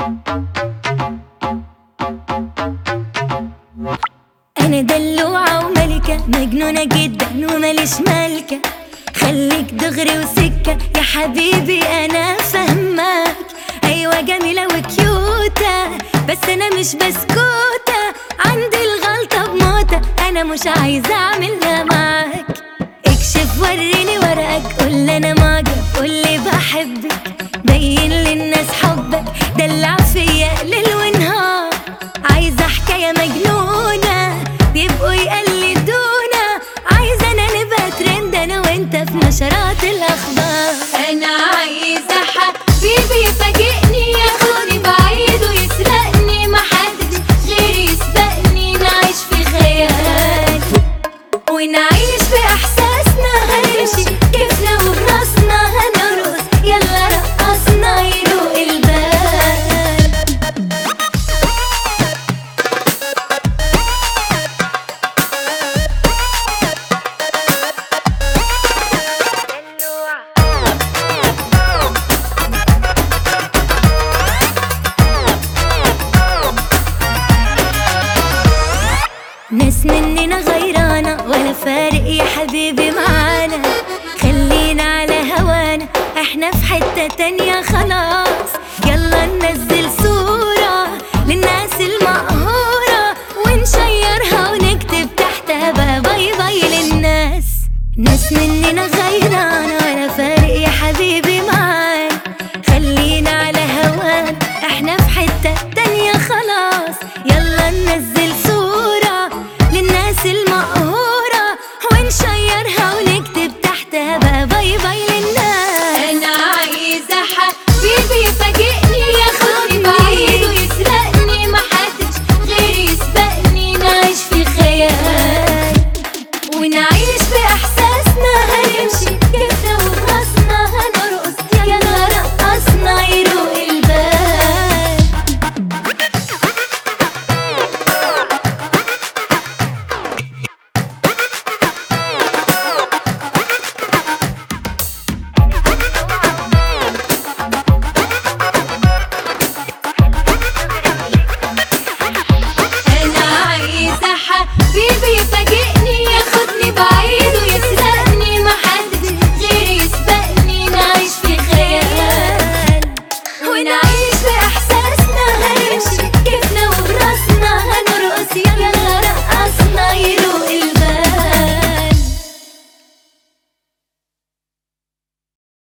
أنا دلوعة وملكة مجنونة جدا وماليش ملكة خليك دغري وسكة يا حبيبي أنا فهمك أيوة جميلة وكيوتة بس أنا مش بسكوتة عندي الغلطة بموتة أنا مش عايزة أعملها معاك اكشف وريني ورقك قول أنا معجب قولي بحبك بين للناس حبك دلع فيا ليل ونهار عايزة حكاية مجنونة بيبقوا يقلدونا عايزة أنا نبقى ترند أنا وأنت في نشرات الأخبار أنا عايزة حبيبي يفاجئني ياخدني بعيد ويسرقني محدش غيري يسبقني نعيش في خيال ونعيش بإحساسنا هنمشي كيفنا وبراسنا هنرقص يلا رقصنا يروق البال ناس مننا غيرانا ولا فارق يا حبيبي معانا خلينا على هوانا احنا في حتة تانية خلاص